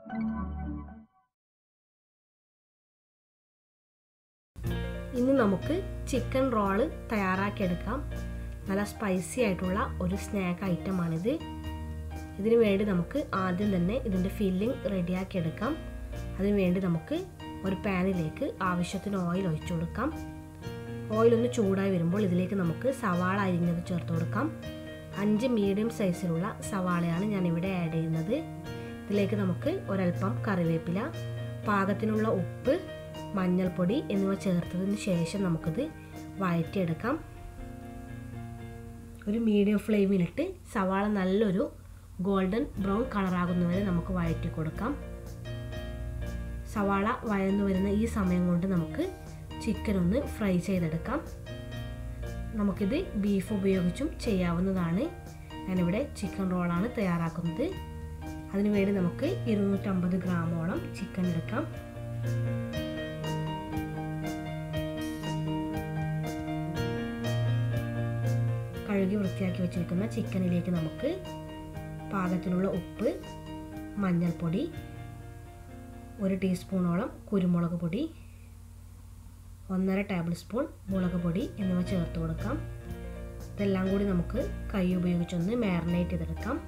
ഇന്ന് നമുക്ക് chicken roll തയ്യാറാക്കിയെടുക്കാം നല്ല സ്പൈസി ആയിട്ടുള്ള ഒരു സ്നാക്ക് ഐറ്റമാണിത് ഇതിനു വേണ്ടി നമുക്ക് ആദ്യം തന്നെ ഇതിൻ്റെ ഫില്ലിംഗ് റെഡിയാക്കി എടുക്കാം അതിനു വേണ്ടി നമുക്ക് ഒരു പാനിലേക്ക് ആവശ്യത്തിന് ഓയിൽ ഒഴിച്ചു കൊടുക്കാം ഓയിൽ ഒന്ന് ചൂടായി വരുമ്പോൾ ഇതിലേക്ക് നമുക്ക് സവാള അരിഞ്ഞത് ചേർത്ത് കൊടുക്കാം അഞ്ച് മീഡിയം സൈസിലുള്ള സവാളയാണ് ഞാൻ ഇവിടെ ആഡ് ചെയ്യുന്നത് ഇതിലേക്ക് നമുക്ക് ഒരൽപ്പം കറിവേപ്പില പാകത്തിനുള്ള ഉപ്പ് മഞ്ഞൾപ്പൊടി എന്നിവ ചേർത്തതിന് ശേഷം നമുക്കിത് വഴറ്റിയെടുക്കാം ഒരു മീഡിയം ഫ്ലെയിമിലിട്ട് സവാള നല്ലൊരു ഗോൾഡൻ ബ്രൗൺ കളറാകുന്നവരെ നമുക്ക് വഴറ്റി കൊടുക്കാം സവാള വഴന്നു വരുന്ന ഈ സമയം കൊണ്ട് നമുക്ക് ചിക്കൻ ഒന്ന് ഫ്രൈ ചെയ്തെടുക്കാം നമുക്കിത് ബീഫ് ഉപയോഗിച്ചും ചെയ്യാവുന്നതാണ് ഞാനിവിടെ ചിക്കൻ റോളാണ് തയ്യാറാക്കുന്നത് അതിനുവേണ്ടി നമുക്ക് ഇരുന്നൂറ്റമ്പത് ഗ്രാമോളം ചിക്കൻ എടുക്കാം കഴുകി വൃത്തിയാക്കി വെച്ചിരിക്കുന്ന ചിക്കനിലേക്ക് നമുക്ക് പാകത്തിനുള്ള ഉപ്പ് മഞ്ഞൾപ്പൊടി ഒരു ടീസ്പൂണോളം കുരുമുളക് പൊടി ഒന്നര ടേബിൾ സ്പൂൺ മുളക് പൊടി എന്നിവ ചേർത്ത് കൊടുക്കാം ഇതെല്ലാം കൂടി നമുക്ക് കൈ ഉപയോഗിച്ചൊന്ന് മാരിനേറ്റ് ചെയ്തെടുക്കാം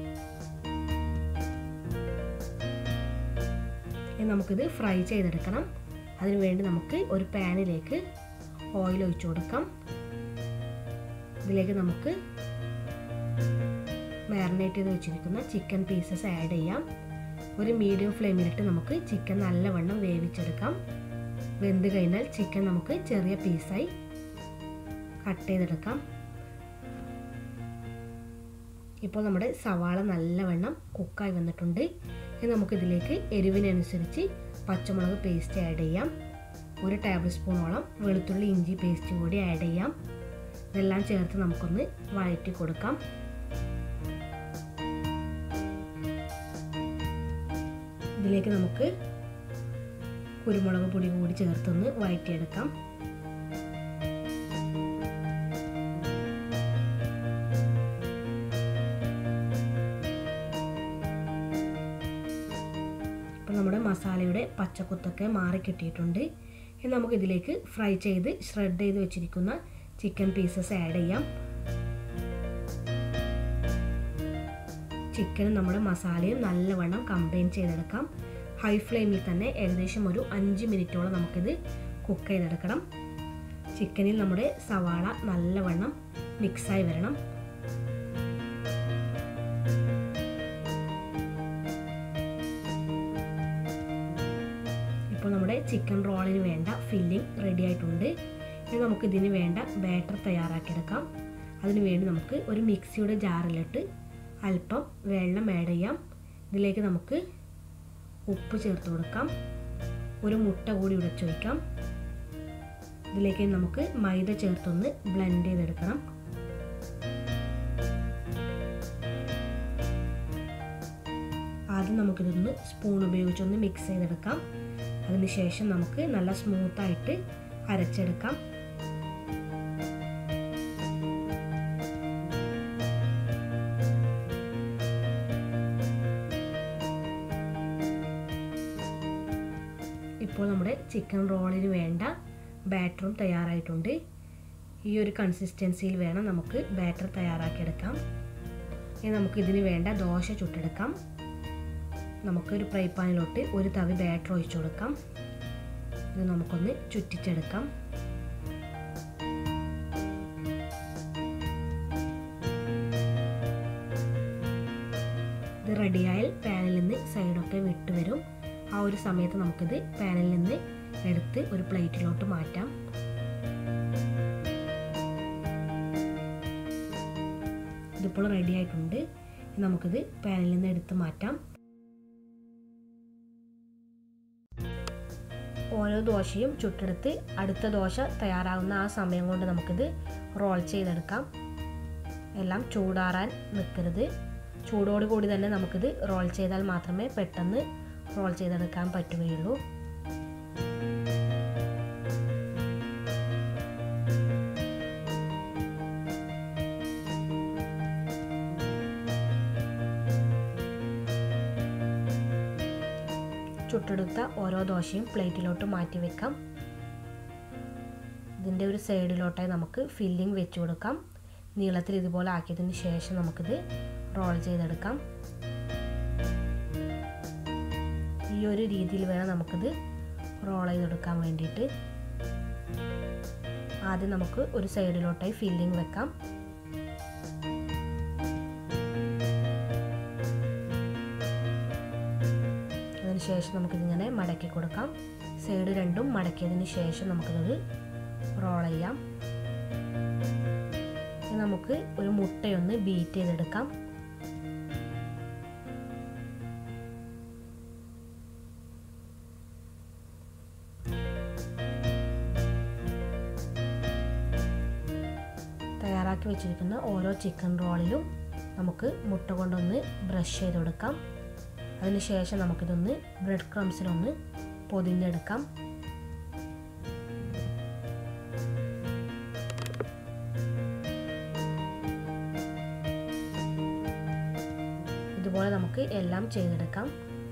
ഇനി നമുക്കിത് ഫ്രൈ ചെയ്തെടുക്കണം അതിനുവേണ്ടി നമുക്ക് ഒരു പാനിലേക്ക് ഓയിൽ ഒഴിച്ചു കൊടുക്കാം ഇതിലേക്ക് നമുക്ക് മാരിനേറ്റ് ചെയ്ത് വെച്ചിരിക്കുന്ന ചിക്കൻ പീസസ് ആഡ് ചെയ്യാം ഒരു മീഡിയം ഫ്ലെയിമിലിട്ട് നമുക്ക് ചിക്കൻ നല്ലവണ്ണം വേവിച്ചെടുക്കാം വെന്ത് കഴിഞ്ഞാൽ ചിക്കൻ നമുക്ക് ചെറിയ പീസായി കട്ട് ചെയ്തെടുക്കാം ഇപ്പോൾ നമ്മുടെ സവാള നല്ലവണ്ണം കുക്കായി വന്നിട്ടുണ്ട് ഇനി നമുക്കിതിലേക്ക് എരിവിനനുസരിച്ച് പച്ചമുളക് പേസ്റ്റ് ആഡ് ചെയ്യാം ഒരു ടേബിൾ സ്പൂണോളം വെളുത്തുള്ളി ഇഞ്ചി പേസ്റ്റ് കൂടി ആഡ് ചെയ്യാം ഇതെല്ലാം ചേർത്ത് നമുക്കൊന്ന് വഴറ്റി കൊടുക്കാം ഇതിലേക്ക് നമുക്ക് കുരുമുളക് പൊടി കൂടി ചേർത്തൊന്ന് വഴറ്റിയെടുക്കാം ഇപ്പം നമ്മുടെ മസാലയുടെ പച്ചക്കുത്തൊക്കെ മാറി കിട്ടിയിട്ടുണ്ട് ഇനി നമുക്ക് ഇതിലേക്ക് ഫ്രൈ ചെയ്ത് ഷ്രെഡ് ചെയ്ത് വെച്ചിരിക്കുന്ന ചിക്കൻ പീസസ് ആഡ് ചെയ്യാം ചിക്കനും നമ്മുടെ മസാലയും നല്ലവണ്ണം കമ്പൈൻ ചെയ്തെടുക്കാം ഹൈ ഫ്ലെയിമിൽ തന്നെ ഏകദേശം ഒരു അഞ്ച് മിനിറ്റോളം നമുക്കിത് കുക്ക് ചെയ്തെടുക്കണം ചിക്കനിൽ നമ്മുടെ സവാള നല്ലവണ്ണം മിക്സായി വരണം ഇപ്പോൾ നമ്മുടെ ചിക്കൻ റോളിന് വേണ്ട ഫില്ലിംഗ് റെഡി ആയിട്ടുണ്ട് ഇനി നമുക്ക് ഇതിന് വേണ്ട ബാറ്റർ തയ്യാറാക്കിയെടുക്കാം അതിനു വേണ്ടി നമുക്ക് ഒരു മിക്സിയുടെ ജാറിലിട്ട് അല്പം വെള്ളം ആഡ് ചെയ്യാം ഇതിലേക്ക് നമുക്ക് ഉപ്പ് ചേർത്ത് കൊടുക്കാം ഒരു മുട്ട കൂടി ഉടച്ചു വയ്ക്കാം ഇതിലേക്ക് നമുക്ക് മൈദ ചേർത്തൊന്ന് ബ്ലെൻഡ് ചെയ്തെടുക്കണം ആദ്യം നമുക്കിതൊന്ന് സ്പൂൺ ഉപയോഗിച്ചൊന്ന് മിക്സ് ചെയ്തെടുക്കാം അതിനുശേഷം നമുക്ക് നല്ല സ്മൂത്തായിട്ട് അരച്ചെടുക്കാം ഇപ്പോൾ നമ്മുടെ ചിക്കൻ റോളിന് വേണ്ട ബാറ്ററും തയ്യാറായിട്ടുണ്ട് ഈ ഒരു കൺസിസ്റ്റൻസിയിൽ വേണം നമുക്ക് ബാറ്റർ തയ്യാറാക്കിയെടുക്കാം ഇനി നമുക്ക് ഇതിന് വേണ്ട ദോശ ചുട്ടെടുക്കാം നമുക്കൊരു ഫ്രൈ പാനിലോട്ട് ഒരു തവി ബാറ്റർ ഒഴിച്ചു കൊടുക്കാം ഇത് നമുക്കൊന്ന് ചുറ്റിച്ചെടുക്കാം ഇത് റെഡിയായാൽ പാനിൽ നിന്ന് സൈഡൊക്കെ വിട്ട് വരും ആ ഒരു സമയത്ത് നമുക്കിത് പാനിൽ നിന്ന് എടുത്ത് ഒരു പ്ലേറ്റിലോട്ട് മാറ്റാം ഇതിപ്പോൾ റെഡി ആയിട്ടുണ്ട് നമുക്കിത് പാനിൽ നിന്ന് എടുത്ത് മാറ്റാം ഓരോ ദോശയും ചുട്ടെടുത്ത് അടുത്ത ദോശ തയ്യാറാകുന്ന ആ സമയം കൊണ്ട് നമുക്കിത് റോൾ ചെയ്തെടുക്കാം എല്ലാം ചൂടാറാൻ നിൽക്കരുത് ചൂടോട് കൂടി തന്നെ നമുക്കിത് റോൾ ചെയ്താൽ മാത്രമേ പെട്ടെന്ന് റോൾ ചെയ്തെടുക്കാൻ പറ്റുകയുള്ളൂ ചുട്ടെടുത്ത ഓരോ ദോശയും പ്ലേറ്റിലോട്ട് മാറ്റി വെക്കാം ഇതിൻ്റെ ഒരു സൈഡിലോട്ടായി നമുക്ക് ഫില്ലിംഗ് വെച്ച് കൊടുക്കാം നീളത്തിൽ ഇതുപോലെ ആക്കിയതിന് ശേഷം നമുക്കിത് റോൾ ചെയ്തെടുക്കാം ഈ ഒരു രീതിയിൽ വേണം നമുക്കിത് റോൾ ചെയ്തെടുക്കാൻ വേണ്ടിയിട്ട് ആദ്യം നമുക്ക് ഒരു സൈഡിലോട്ടായി ഫില്ലിംഗ് വെക്കാം അതിനുശേഷം നമുക്കിതിങ്ങനെ മടക്കി കൊടുക്കാം സൈഡ് രണ്ടും മടക്കിയതിന് ശേഷം നമുക്കിത് റോൾ ചെയ്യാം നമുക്ക് ഒരു മുട്ടയൊന്ന് ബീറ്റ് ചെയ്തെടുക്കാം തയ്യാറാക്കി വെച്ചിരിക്കുന്ന ഓരോ ചിക്കൻ റോളിലും നമുക്ക് മുട്ട കൊണ്ടൊന്ന് ബ്രഷ് ചെയ്ത് കൊടുക്കാം അതിനുശേഷം നമുക്കിതൊന്ന് ബ്രെഡ് ക്രംസിലൊന്ന് പൊതിഞ്ഞെടുക്കാം ഇതുപോലെ നമുക്ക് എല്ലാം ചെയ്തെടുക്കാം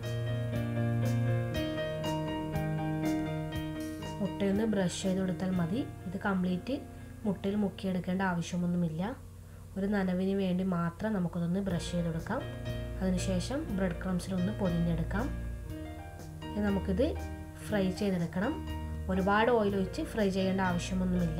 മുട്ടയൊന്ന് ബ്രഷ് ചെയ്ത് കൊടുത്താൽ മതി ഇത് കംപ്ലീറ്റ് മുട്ടയിൽ മുക്കിയെടുക്കേണ്ട ആവശ്യമൊന്നുമില്ല ഒരു നനവിന് വേണ്ടി മാത്രം നമുക്കതൊന്ന് ബ്രഷ് ചെയ്ത് കൊടുക്കാം അതിനുശേഷം ബ്രെഡ് ക്രംസിലൊന്ന് പൊതിഞ്ഞെടുക്കാം നമുക്കിത് ഫ്രൈ ചെയ്തെടുക്കണം ഒരുപാട് ഓയിൽ ഒഴിച്ച് ഫ്രൈ ചെയ്യേണ്ട ആവശ്യമൊന്നുമില്ല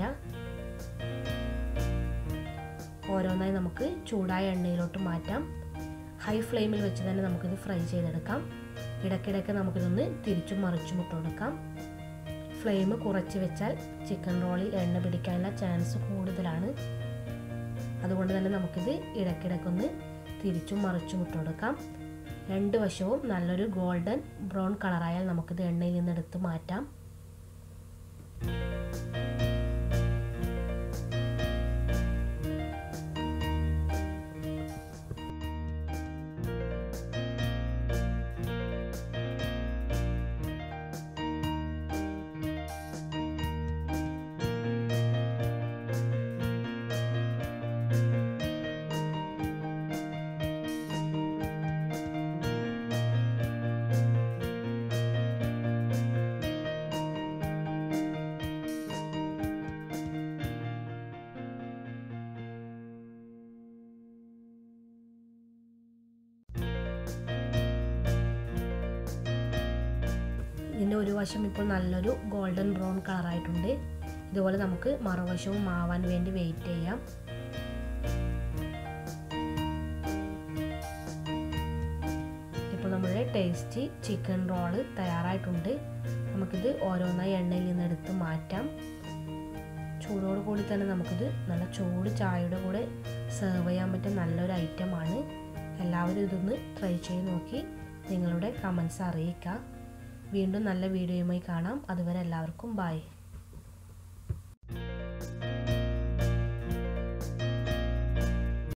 ഓരോന്നായി നമുക്ക് ചൂടായ എണ്ണയിലോട്ട് മാറ്റാം ഹൈ ഫ്ലെയിമിൽ വെച്ച് തന്നെ നമുക്കിത് ഫ്രൈ ചെയ്തെടുക്കാം ഇടയ്ക്കിടയ്ക്ക് നമുക്കിതൊന്ന് തിരിച്ചും മറിച്ചും ഇട്ട് കൊടുക്കാം ഫ്ലെയിം കുറച്ച് വെച്ചാൽ ചിക്കൻ റോളിൽ എണ്ണ പിടിക്കാനുള്ള ചാൻസ് കൂടുതലാണ് അതുകൊണ്ട് തന്നെ നമുക്കിത് ഇടയ്ക്കിടയ്ക്കൊന്ന് തിരിച്ചും മറിച്ചും ഇട്ട് കൊടുക്കാം രണ്ട് വശവും നല്ലൊരു ഗോൾഡൻ ബ്രൗൺ കളറായാൽ നമുക്കിത് എണ്ണയിൽ നിന്ന് എടുത്ത് മാറ്റാം ഇതിൻ്റെ ഒരു വശം ഇപ്പോൾ നല്ലൊരു ഗോൾഡൻ ബ്രൗൺ കളറായിട്ടുണ്ട് ഇതുപോലെ നമുക്ക് മറുവശവും മാവാൻ വേണ്ടി വെയിറ്റ് ചെയ്യാം ഇപ്പോൾ നമ്മുടെ ടേസ്റ്റി ചിക്കൻ റോള് തയ്യാറായിട്ടുണ്ട് നമുക്കിത് ഓരോന്നായി എണ്ണയിൽ നിന്ന് എടുത്ത് മാറ്റാം ചൂടോട് കൂടി തന്നെ നമുക്കിത് നല്ല ചൂട് ചായയുടെ കൂടെ സെർവ് ചെയ്യാൻ പറ്റിയ നല്ലൊരു ഐറ്റമാണ് എല്ലാവരും ഇതൊന്ന് ട്രൈ ചെയ്ത് നോക്കി നിങ്ങളുടെ കമൻസ് അറിയിക്കുക വീണ്ടും നല്ല വീഡിയോയുമായി കാണാം അതുവരെ എല്ലാവർക്കും ബായ്